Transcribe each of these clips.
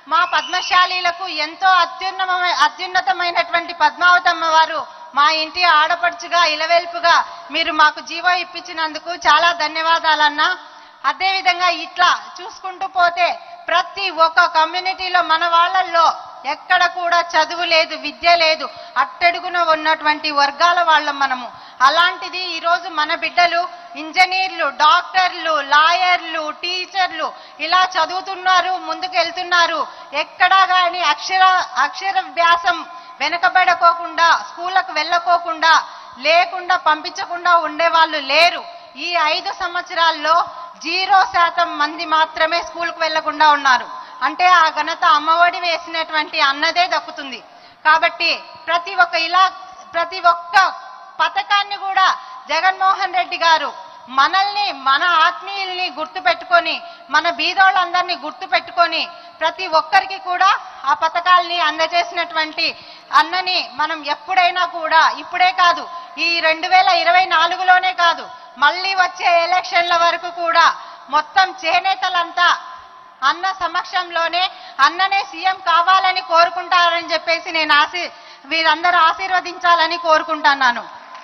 మా పద్మశాలీలకు ఎంతో అత్యున్నతమైన అత్యున్నతమైనటువంటి పద్మావతమ్మ వారు మా ఇంటి ఆడపడుచుగా ఇలవెల్పుగా మీరు మాకు జీవో ఇప్పించినందుకు చాలా ధన్యవాదాలన్నా అదేవిధంగా ఇట్లా చూసుకుంటూ పోతే ప్రతి ఒక్క కమ్యూనిటీలో మన వాళ్ళల్లో ఎక్కడ కూడా చదువు లేదు విద్య లేదు అట్టడుగున ఉన్నటువంటి వర్గాల వాళ్ళం మనము అలాంటిది ఈరోజు మన బిడ్డలు ఇంజనీర్లు డాక్టర్లు లాయర్లు టీచర్లు ఇలా చదువుతున్నారు ముందుకు వెళ్తున్నారు ఎక్కడా కానీ అక్షర అక్షర వ్యాసం వెనకబడకోకుండా స్కూళ్ళకు వెళ్ళకోకుండా లేకుండా పంపించకుండా ఉండేవాళ్ళు లేరు ఈ ఐదు సంవత్సరాల్లో జీరో శాతం మంది మాత్రమే స్కూల్కు వెళ్లకుండా ఉన్నారు అంటే ఆ ఘనత అమ్మఒడి వేసినటువంటి అన్నదే దక్కుతుంది కాబట్టి ప్రతి ఒక్క ఇలా ప్రతి ఒక్క పథకాన్ని కూడా జగన్మోహన్ రెడ్డి గారు మనల్ని మన ఆత్మీయుల్ని గుర్తు పెట్టుకొని మన బీదోళ్ళందరినీ గుర్తు పెట్టుకొని ప్రతి ఒక్కరికి కూడా ఆ పథకాల్ని అందజేసినటువంటి అన్నని మనం ఎప్పుడైనా కూడా ఇప్పుడే కాదు ఈ రెండు వేల ఇరవై నాలుగులోనే కాదు మళ్ళీ వచ్చే ఎలక్షన్ల వరకు కూడా మొత్తం చేనేతలంతా అన్న సమక్షంలోనే అన్ననే సీఎం కావాలని కోరుకుంటారని చెప్పేసి నేను ఆశీ వీరందరూ ఆశీర్వదించాలని కోరుకుంటున్నాను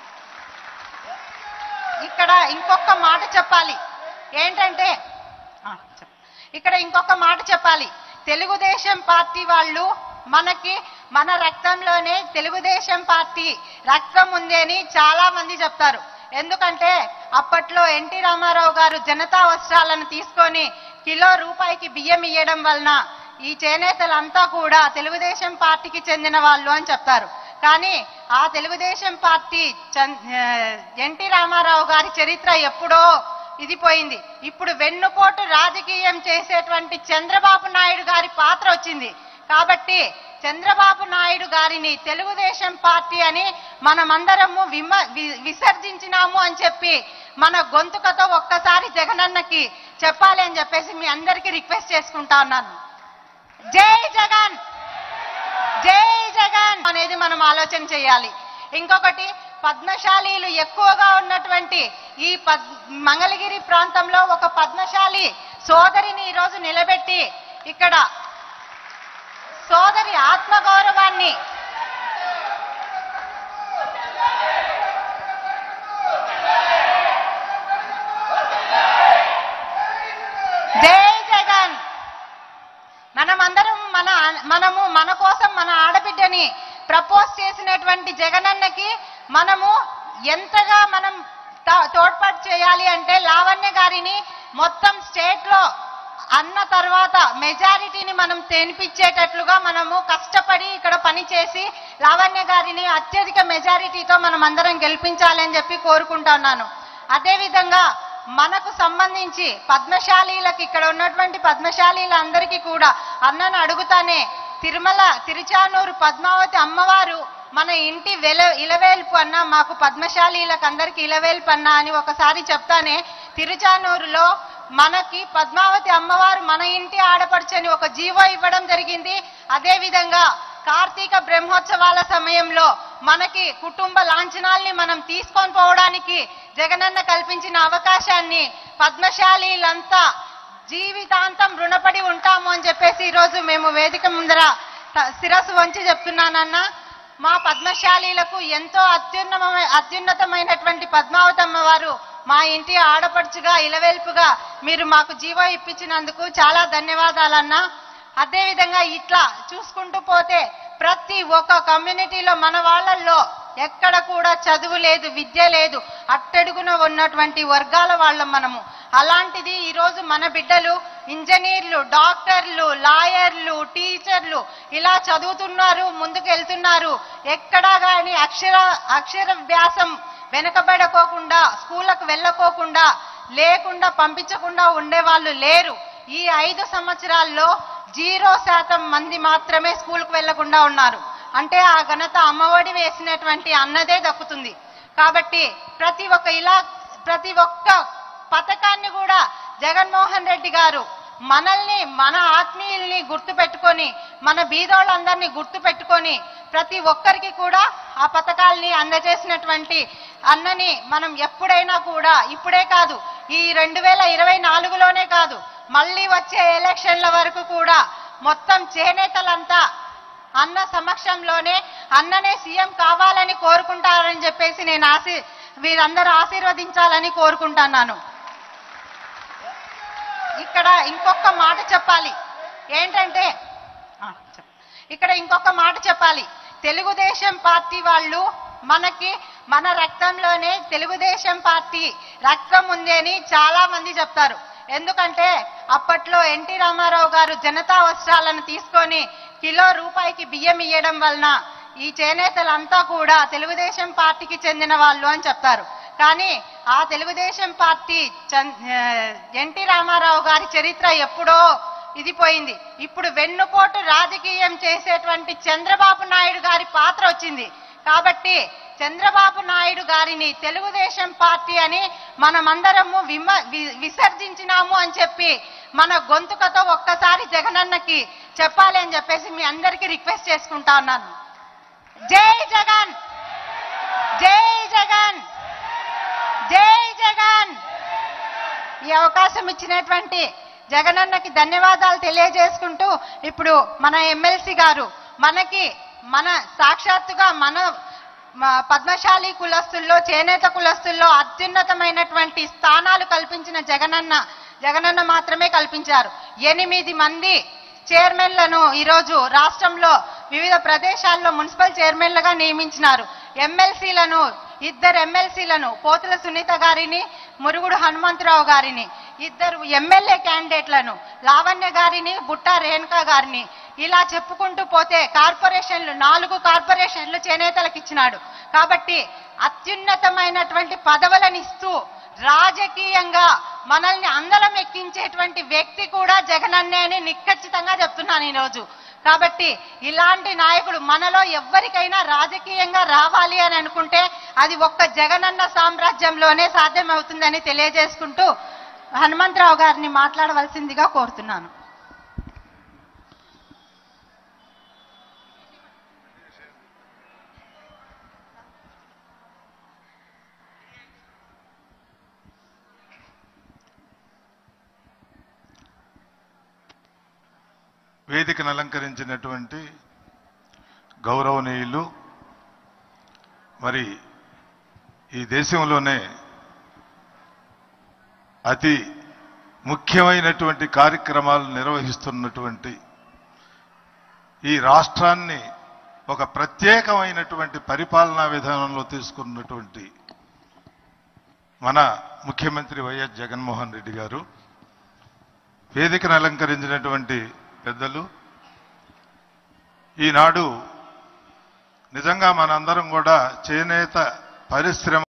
ఇక్కడ ఇంకొక మాట చెప్పాలి ఏంటంటే ఆ, చెప్పు. ఇక్కడ ఇంకొక మాట చెప్పాలి తెలుగుదేశం పార్టీ వాళ్ళు మనకి మన రక్తంలోనే తెలుగుదేశం పార్టీ రక్తం ఉంది అని చాలా మంది చెప్తారు ఎందుకంటే అప్పట్లో ఎన్టీ రామారావు గారు జనతా వస్త్రాలను తీసుకొని కిలో రూపాయికి బియ్యం ఇయ్యడం వలన ఈ చేనేతలంతా కూడా తెలుగుదేశం పార్టీకి చెందిన వాళ్ళు అని చెప్తారు కానీ ఆ తెలుగుదేశం పార్టీ చన్- ఆ, ఎన్టీ రామారావు గారి చరిత్ర ఎప్పుడో ఇది పోయింది ఇప్పుడు వెన్నుపోటు రాజకీయం చేసేటువంటి చంద్రబాబు నాయుడు గారి పాత్ర వచ్చింది కాబట్టి చంద్రబాబు నాయుడు గారిని తెలుగుదేశం పార్టీ అని మనమందరము విమ వి- విసర్జించినాము అని చెప్పి మన గొంతుకతో ఒక్కసారి జగనన్నకి చెప్పాలి అని చెప్పేసి మీ అందరికీ రిక్వెస్ట్ చేసుకుంటా ఉన్నాను జై జగన్ జై జగన్ అనేది మనం ఆలోచన చేయాలి ఇంకొకటి పద్మశాలీలు ఎక్కువగా ఉన్నటువంటి ఈ పద్ మంగళగిరి ప్రాంతంలో ఒక పద్మశాలి సోదరిని ఈరోజు నిలబెట్టి ఇక్కడ సోదరి ఆత్మగౌరవాన్ని జై జగన్ మనమందరం మన మనము మన కోసం మన ఆడబిడ్డని ప్రపోజ్ చేసినటువంటి జగనన్నకి మనము ఎంతగా మనం త- తోడ్పాటు చేయాలి అంటే లావణ్య గారిని మొత్తం స్టేట్ లో అన్న తర్వాత మెజారిటీని మనం తెనిపించేటట్లుగా మనము కష్టపడి ఇక్కడ పని చేసి లావణ్య గారిని అత్యధిక మెజారిటీతో మనం అందరం గెలిపించాలని చెప్పి కోరుకుంటున్నాను అదేవిధంగా మనకు సంబంధించి పద్మశాలీలకు ఇక్కడ ఉన్నటువంటి పద్మశాలీలందరికీ కూడా అన్నను అడుగుతానే తిరుమల తిరుచానూరు పద్మావతి అమ్మవారు మన ఇంటి వెల ఇలవేల్పు అన్న మాకు పద్మశాలీలకు అందరికి ఇలవేల్పు అన్న అని ఒకసారి చెప్తానే తిరుచానూరులో మనకి పద్మావతి అమ్మవారు మన ఇంటి ఆడపడుచని ఒక జీవో ఇవ్వడం జరిగింది అదే విధంగా కార్తీక బ్రహ్మోత్సవాల సమయంలో మనకి కుటుంబ లాంఛనాల్ని మనం తీసుకొని పోవడానికి జగనన్న కల్పించిన అవకాశాన్ని పద్మశాలీలంతా జీవితాంతం రుణపడి ఉంటాము అని చెప్పేసి ఈరోజు మేము వేదిక ముందర త- శిరస్సు వంచి చెప్తున్నానన్నా మా పద్మశాలీలకు ఎంతో అత్యున్నతమైన అత్యున్నతమైనటువంటి పద్మావతమ్మ వారు మా ఇంటి ఆడపడుచుగా ఇలవెల్పుగా మీరు మాకు జీవో ఇప్పించినందుకు చాలా ధన్యవాదాలన్నా అదేవిధంగా ఇట్లా చూసుకుంటూ పోతే ప్రతి ఒక్క కమ్యూనిటీలో మన వాళ్ళల్లో ఎక్కడ కూడా చదువు లేదు విద్య లేదు అట్టడుగున ఉన్నటువంటి వర్గాల వాళ్ళం మనము అలాంటిది ఈరోజు మన బిడ్డలు ఇంజనీర్లు డాక్టర్లు లాయర్లు టీచర్లు ఇలా చదువుతున్నారు ముందుకు వెళ్తున్నారు ఎక్కడా కానీ అక్షర అక్షర వ్యాసం వెనకబడకోకుండా స్కూళ్ళకు వెళ్ళకోకుండా లేకుండా పంపించకుండా ఉండేవాళ్ళు లేరు ఈ ఐదు సంవత్సరాల్లో జీరో శాతం మంది మాత్రమే స్కూల్కు వెళ్లకుండా ఉన్నారు అంటే ఆ ఘనత అమ్మఒడి వేసినటువంటి అన్నదే దక్కుతుంది కాబట్టి ప్రతి ఒక్క ఇలా ప్రతి ఒక్క పథకాన్ని కూడా జగన్మోహన్ రెడ్డి గారు మనల్ని మన ఆత్మీయుల్ని గుర్తు పెట్టుకొని మన బీదోళ్ళందరినీ గుర్తు పెట్టుకొని ప్రతి ఒక్కరికి కూడా ఆ పథకాల్ని అందజేసినటువంటి అన్నని మనం ఎప్పుడైనా కూడా ఇప్పుడే కాదు ఈ రెండు వేల ఇరవై నాలుగులోనే కాదు మళ్ళీ వచ్చే ఎలక్షన్ల వరకు కూడా మొత్తం చేనేతలంతా అన్న సమక్షంలోనే అన్ననే సీఎం కావాలని కోరుకుంటారని చెప్పేసి నేను ఆశీ వీరందరూ ఆశీర్వదించాలని కోరుకుంటున్నాను ఇక్కడ ఇంకొక మాట చెప్పాలి ఏంటంటే ఆ, చెప్. ఇక్కడ ఇంకొక మాట చెప్పాలి తెలుగుదేశం పార్టీ వాళ్ళు మనకి మన రక్తంలోనే తెలుగుదేశం పార్టీ రక్తం ఉంది అని చాలా మంది చెప్తారు ఎందుకంటే అప్పట్లో ఎన్టీ రామారావు గారు జనతా వస్త్రాలను తీసుకొని కిలో రూపాయికి బియ్యం ఇయ్యడం వలన ఈ చేనేతలంతా కూడా తెలుగుదేశం పార్టీకి చెందిన వాళ్ళు అని చెప్తారు కానీ ఆ తెలుగుదేశం పార్టీ చన్- ఆ, ఎన్టీ రామారావు గారి చరిత్ర ఎప్పుడో ఇది పోయింది ఇప్పుడు వెన్నుపోటు రాజకీయం చేసేటువంటి చంద్రబాబు నాయుడు గారి పాత్ర వచ్చింది కాబట్టి చంద్రబాబు నాయుడు గారిని తెలుగుదేశం పార్టీ అని మనమందరము విమ వి- విసర్జించినాము అని చెప్పి మన గొంతుకతో ఒక్కసారి జగనన్నకి చెప్పాలి అని చెప్పేసి మీ అందరికీ రిక్వెస్ట్ చేసుకుంటా ఉన్నాను జై జగన్ జై జగన్ జై జగన్ ఈ అవకాశం ఇచ్చినటువంటి జగనన్నకి ధన్యవాదాలు తెలియజేసుకుంటూ ఇప్పుడు మన ఎమ్మెల్సీ గారు మనకి మన సాక్షాత్తుగా మన మ- పద్మశాలి కులస్తుల్లో చేనేత కులస్తుల్లో అత్యున్నతమైనటువంటి స్థానాలు కల్పించిన జగనన్న జగనన్న మాత్రమే కల్పించారు ఎనిమిది మంది చైర్మన్లను ఈరోజు రాష్ట్రంలో వివిధ ప్రదేశాల్లో మున్సిపల్ చైర్మన్లుగా నియమించినారు ఎమ్మెల్సీలను ఇద్దరు ఎమ్మెల్సీలను పోతుల సునీత గారిని మురుగుడు హనుమంతరావు గారిని ఇద్దరు ఎమ్మెల్యే క్యాండిడేట్లను లావణ్య గారిని బుట్టా రేణుకా గారిని ఇలా చెప్పుకుంటూ పోతే కార్పొరేషన్లు నాలుగు కార్పొరేషన్లు చేనేతలకు ఇచ్చినాడు కాబట్టి అత్యున్నతమైనటువంటి పదవులను ఇస్తూ రాజకీయంగా మనల్ని అందలం ఎక్కించేటువంటి వ్యక్తి కూడా జగనన్నే అని నిక్కచ్చితంగా చెప్తున్నాను ఈరోజు కాబట్టి ఇలాంటి నాయకుడు మనలో ఎవ్వరికైనా రాజకీయంగా రావాలి అని అనుకుంటే అది ఒక్క జగనన్న సామ్రాజ్యంలోనే సాధ్యమవుతుందని తెలియజేసుకుంటూ హనుమంతరావు గారిని మాట్లాడవలసిందిగా కోరుతున్నాను వేదికను అలంకరించినటువంటి గౌరవనీయులు మరి ఈ దేశంలోనే అతి ముఖ్యమైనటువంటి కార్యక్రమాలు నిర్వహిస్తున్నటువంటి ఈ రాష్ట్రాన్ని ఒక ప్రత్యేకమైనటువంటి పరిపాలనా విధానంలో తీసుకున్నటువంటి మన ముఖ్యమంత్రి వైఎస్ జగన్మోహన్ రెడ్డి గారు వేదికను అలంకరించినటువంటి పెద్దలు ఈనాడు నిజంగా మనందరం కూడా చేనేత పరిశ్రమ